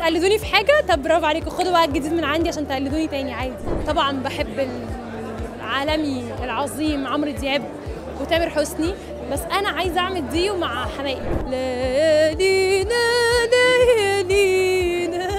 بتقلدوني في حاجه طب برافو عليكم خدوا بقى الجديد من عندي عشان تقلدوني تاني عادي طبعا بحب العالمي العظيم عمرو دياب وتامر حسني بس انا عايزه اعمل ديو مع حماقي ليالينا ليالينا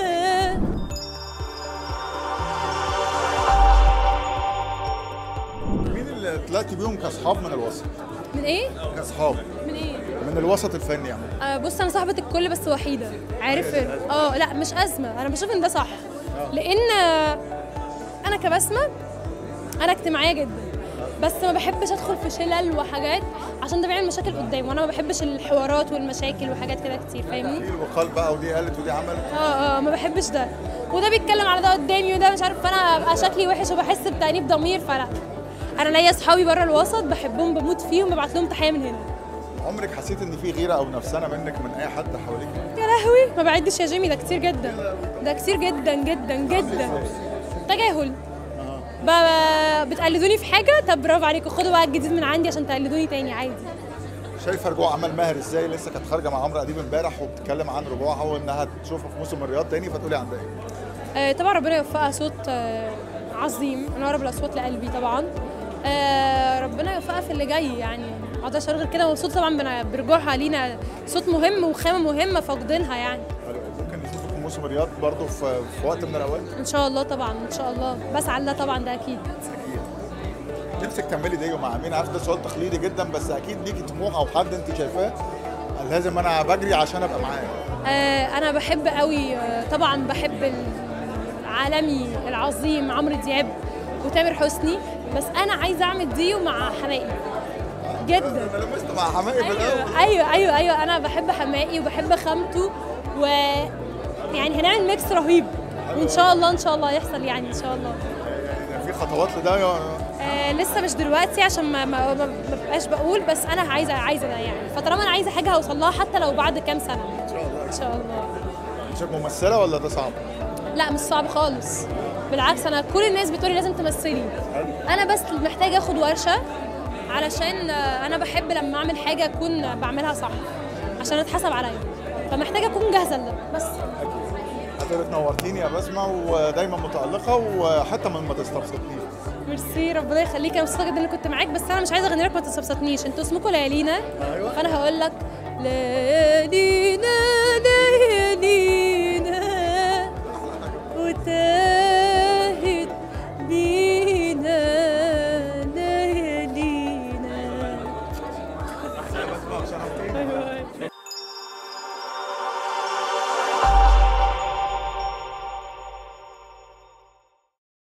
مين اللي طلعتي بيهم كاصحاب من الوسط؟ من ايه كاصحاب من ايه من الوسط الفني يعني آه بص انا صاحبه الكل بس وحيده عارف اه لا مش ازمه انا بشوف ان ده صح لان آه، انا كبسمه انا اجتماعيه جدا بس ما بحبش ادخل في شلل وحاجات عشان ده بيعمل مشاكل قدام وانا ما بحبش الحوارات والمشاكل وحاجات كده كتير فاهمني في وقال بقى ودي قالت ودي عملت اه اه ما بحبش ده وده بيتكلم على ده قدامي وده مش عارف فانا ابقى شكلي وحش وبحس بتأنيب ضمير فلا انا ليا اصحابي بره الوسط بحبهم بموت فيهم ببعت لهم تحيه من هنا عمرك حسيت ان في غيره او نفسنه منك من اي حد حواليك؟ يا لهوي ما بعدش يا جيمي ده كتير جدا ده كتير جدا جدا جدا تجاهل ب- بتقلدوني في حاجه طب برافو عليكم خدوا بقى الجديد من عندي عشان تقلدوني تاني عادي شايفه رجوع عمل ماهر ازاي لسه كانت خارجه مع عمرو اديب امبارح وبتتكلم عن رجوعها وانها تشوفه في موسم الرياض تاني فتقولي عندها ايه؟ آه، طبعا ربنا يوفقها صوت آه، عظيم انا اقرب الاصوات لقلبي طبعا آه، ربنا يوفقها في اللي جاي يعني ما اقدرش أقول غير كده ومبسوط طبعا بن- برجوعها لينا صوت مهم وخامه مهمه فاقدينها يعني حلو. ممكن نشوفك في موسم الرياض برضه في, في وقت من الاوقات ان شاء الله طبعا ان شاء الله بسعى لده طبعا ده اكيد اكيد نفسك تعملي ديو مع مين عارف ده سؤال تقليدي جدا بس اكيد ليكي طموح او حد انت شايفاه لازم انا بجري عشان ابقى معاه آه، انا بحب قوي آه، طبعا بحب العالمي العظيم عمرو دياب وتامر حسني بس انا عايزه اعمل ديو مع حماقي جدا انا لمست مع حماقي في الاول ايوه ايوه ايوه ايوه انا بحب حماقي وبحب خامته و يعني هنعمل ميكس رهيب وان شاء الله ان شاء الله يحصل يعني ان شاء الله يعني في خطوات لده يا- آه لسه مش دلوقتي عشان ما ما ما ما بقاش بقول بس انا عايزه عايزه ده يعني فطالما انا عايزه حاجه هوصل لها حتى لو بعد كام سنه ان شاء الله ان شاء الله انت ممثله ولا ده صعب؟ لا مش صعب خالص بالعكس انا كل الناس بتقولي لازم تمثلي انا بس محتاجه اخد ورشه علشان آه، انا بحب لما اعمل حاجه اكون بعملها صح عشان اتحسب عليا فمحتاجه اكون جاهزه لده بس حضرتك نورتيني يا بسمه ودايما متالقه وحتى من ما تستبسطنيش ميرسي ربنا يخليك انا مبسوطه جدا اني كنت معاك بس انا مش عايزه اغني لك ما تستبسطنيش انتوا اسمكم ليالينا أيوة. فانا هقول لك ليالينا ليالينا